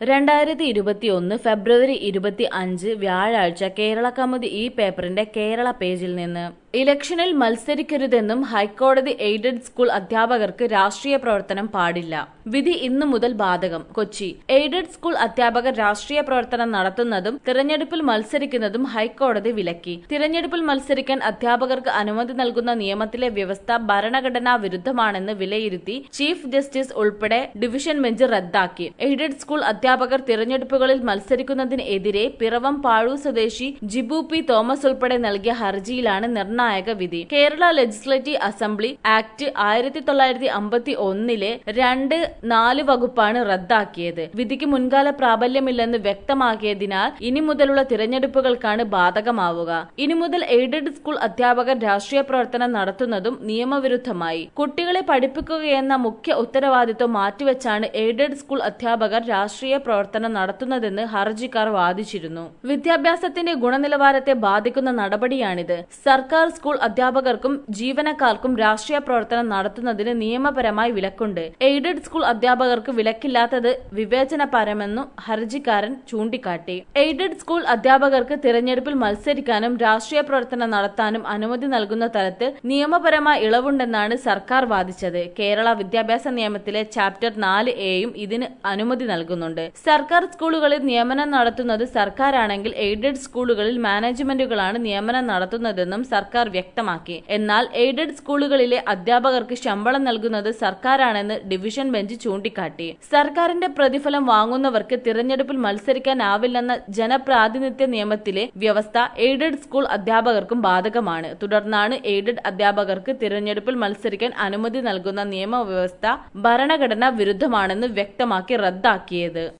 രണ്ടായിരത്തി ഇരുപത്തി ഒന്ന് ഫെബ്രുവരി ഇരുപത്തി അഞ്ച് വ്യാഴാഴ്ച കേരള കൗമുദി ഈ പേപ്പറിന്റെ കേരള പേജിൽ നിന്ന് ഇലക്ഷനിൽ മത്സരിക്കരുതെന്നും ഹൈക്കോടതി എയ്ഡഡ് സ്കൂൾ അധ്യാപകർക്ക് രാഷ്ട്രീയ പ്രവർത്തനം പാടില്ല വിധി ഇന്നു മുതൽ ബാധകം കൊച്ചി എയ്ഡഡ് സ്കൂൾ അധ്യാപകർ രാഷ്ട്രീയ പ്രവർത്തനം നടത്തുന്നതും തിരഞ്ഞെടുപ്പിൽ മത്സരിക്കുന്നതും ഹൈക്കോടതി വിലക്കി തിരഞ്ഞെടുപ്പിൽ മത്സരിക്കാൻ അധ്യാപകർക്ക് അനുമതി നൽകുന്ന നിയമത്തിലെ വ്യവസ്ഥ ഭരണഘടനാ വിരുദ്ധമാണെന്ന് വിലയിരുത്തി ചീഫ് ജസ്റ്റിസ് ഉൾപ്പെടെ ഡിവിഷൻ ബെഞ്ച് റദ്ദാക്കി എയ്ഡഡ് സ്കൂൾ അധ്യാപകർ തിരഞ്ഞെടുപ്പുകളിൽ മത്സരിക്കുന്നതിന് എതിരെ പിറവം പാഴൂർ സ്വദേശി ജിബു പി തോമസ് ഉൾപ്പെടെ നൽകിയ ഹർജിയിലാണ് നിർണായക വിധി കേരള ലെജിസ്ലേറ്റീവ് അസംബ്ലി ആക്ട് ആയിരത്തി തൊള്ളായിരത്തി അമ്പത്തി ഒന്നിലെ രണ്ട് നാല് വകുപ്പാണ് റദ്ദാക്കിയത് വിധിക്ക് മുൻകാല പ്രാബല്യമില്ലെന്ന് വ്യക്തമാക്കിയതിനാൽ ഇനി മുതലുള്ള തിരഞ്ഞെടുപ്പുകൾക്കാണ് ബാധകമാവുക ഇനി മുതൽ എയ്ഡഡ് സ്കൂൾ അധ്യാപകർ രാഷ്ട്രീയ പ്രവർത്തനം നടത്തുന്നതും നിയമവിരുദ്ധമായി കുട്ടികളെ പഠിപ്പിക്കുകയെന്ന മുഖ്യ ഉത്തരവാദിത്വം മാറ്റിവെച്ചാണ് എയ്ഡഡ് സ്കൂൾ അധ്യാപകർ രാഷ്ട്രീയ പ്രവർത്തനം നടത്തുന്നതെന്ന് ഹർജിക്കാർ വാദിച്ചിരുന്നു വിദ്യാഭ്യാസത്തിന്റെ ഗുണനിലവാരത്തെ ബാധിക്കുന്ന നടപടിയാണിത് സർക്കാർ സ്കൂൾ അധ്യാപകർക്കും ജീവനക്കാർക്കും രാഷ്ട്രീയ പ്രവർത്തനം നടത്തുന്നതിന് നിയമപരമായി വിലക്കുണ്ട് എയ്ഡഡ് സ്കൂൾ അധ്യാപകർക്ക് വിലക്കില്ലാത്തത് വിവേചനപരമെന്നും ഹർജിക്കാരൻ ചൂണ്ടിക്കാട്ടി എയ്ഡഡ് സ്കൂൾ അധ്യാപകർക്ക് തിരഞ്ഞെടുപ്പിൽ മത്സരിക്കാനും രാഷ്ട്രീയ പ്രവർത്തനം നടത്താനും അനുമതി നൽകുന്ന തരത്തിൽ നിയമപരമായ ഇളവുണ്ടെന്നാണ് സർക്കാർ വാദിച്ചത് കേരള വിദ്യാഭ്യാസ നിയമത്തിലെ ചാപ്റ്റർ നാല് എയും ഇതിന് അനുമതി നൽകുന്നുണ്ട് സർക്കാർ സ്കൂളുകളിൽ നിയമനം നടത്തുന്നത് സർക്കാരാണെങ്കിൽ എയ്ഡഡ് സ്കൂളുകളിൽ മാനേജ്മെന്റുകളാണ് നിയമനം നടത്തുന്നതെന്നും സർക്കാർ വ്യക്തമാക്കി എന്നാൽ എയ്ഡഡ് സ്കൂളുകളിലെ അധ്യാപകർക്ക് ശമ്പളം നൽകുന്നത് സർക്കാരാണെന്ന് ഡിവിഷൻ ബെഞ്ച് ചൂണ്ടിക്കാട്ടി സർക്കാരിന്റെ പ്രതിഫലം വാങ്ങുന്നവർക്ക് തിരഞ്ഞെടുപ്പിൽ മത്സരിക്കാനാവില്ലെന്ന ജനപ്രാതിനിധ്യ നിയമത്തിലെ വ്യവസ്ഥ എയ്ഡഡ് സ്കൂൾ അധ്യാപകർക്കും ബാധകമാണ് തുടർന്നാണ് എയ്ഡഡ് അധ്യാപകർക്ക് തിരഞ്ഞെടുപ്പിൽ മത്സരിക്കാൻ അനുമതി നൽകുന്ന നിയമവ്യവസ്ഥ ഭരണഘടനാ വിരുദ്ധമാണെന്ന് വ്യക്തമാക്കി റദ്ദാക്കിയത്